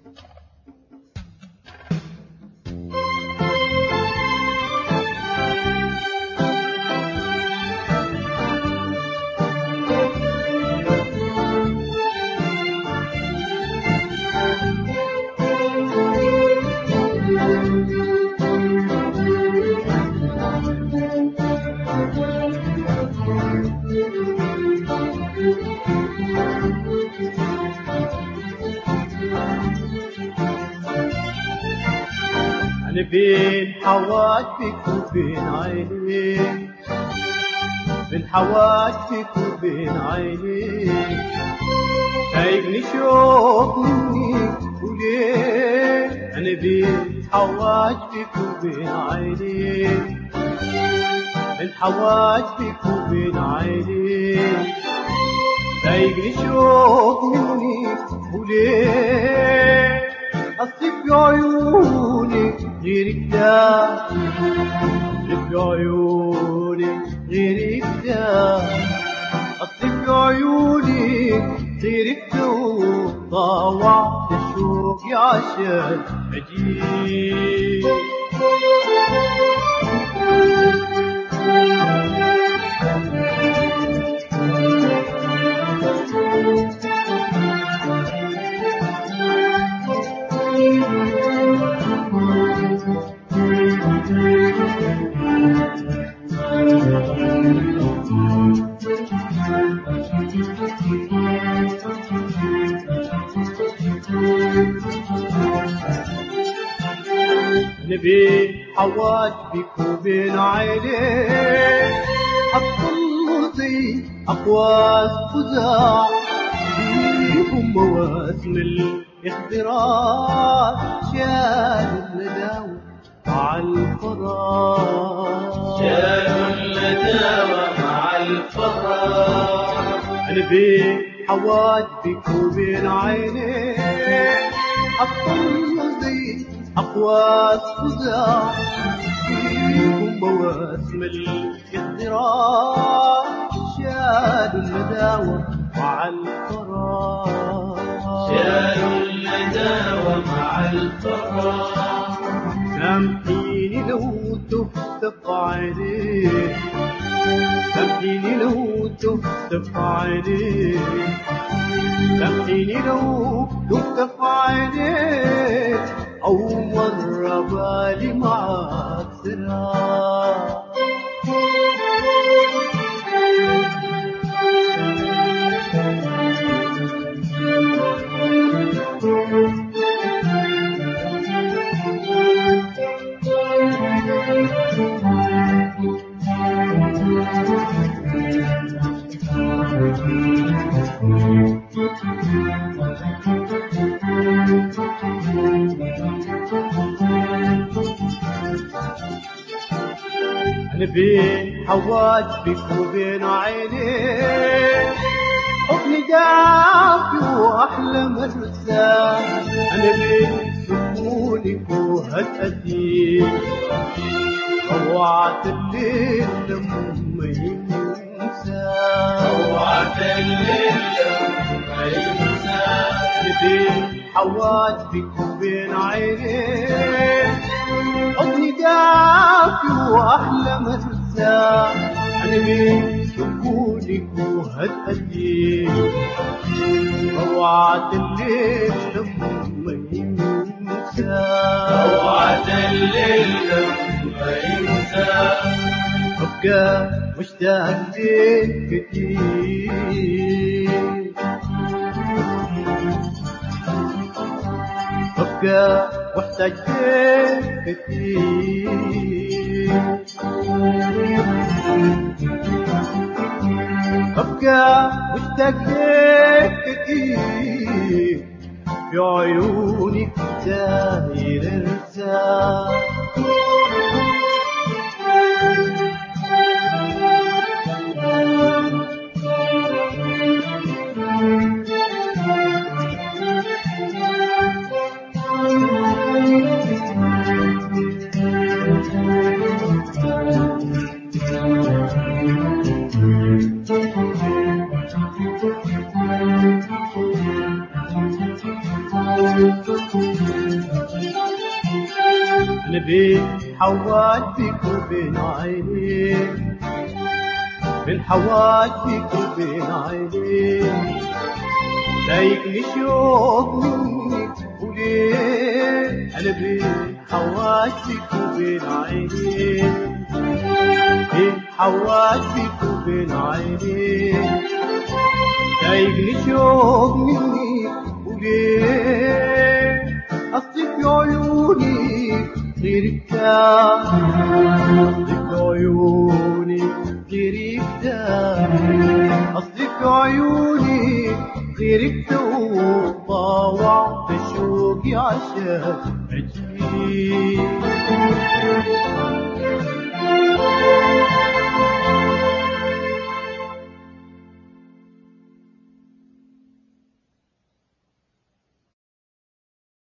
أنا بين حواجبك وبين عينيك بين حواجبك وبين عينيك سايبني شوق منك وليه أنا بين حواجبك وبين عينيك بين حواجبك وبين عينيك سايبني شوق منك وليه أصلك بعيوني غيرك ده أصلك بعيوني غيرك ده أصلك بعيوني غيرك ده طاوعت شوقي عشان أجيك نبي حواجبك وبين عينيك أطل زي أقواس فزاع فيهم مواسم الاختراع شال النداوة مع الفراغ شالوا النداوة مع الفراغ نبي حواجبك وبين عينيك أطل زي أقواس فزاع فيهم مواسم الاختراع شالوا النداوة مع الفراغ شالوا النداوة مع الفراغ سامحيني لو تهت في عينيك سامحيني لو تهت في عينيك سامحيني لو تهت في عينيك أو مرة بالي معاك سراب أنا بين حواجبك وبين عينيك حضني دافي وأحلى مرسال أنا بين سكونك وهالأديك روعة الليل لما ينسى روعة الليل ما ينسى أنا بين حواجبك وبين عينيك حضني دافي وأحلى مرسى أنا من سكونك وهالأديك روعة الليل لما ينسى روعة الليل ما ينسى أبقى مشتاق لك كتير أبقى واحتاج لك كتير أبقى مشتاق لك كتير في عيونك داير ارتاح أنا بين حوادثك وبين عينيك بين حوادثك وبين عينيك ضايقني شوق منك وليه أنا بين حوادثك وبين عينيك بين حوادثك وبين عينيك ضايقني شوق منك وليه أصلي في عيوني غيرك أصلي في عيوني غيرك أصلي في عيوني غيرك وطاوعت شوقي عشان أجيك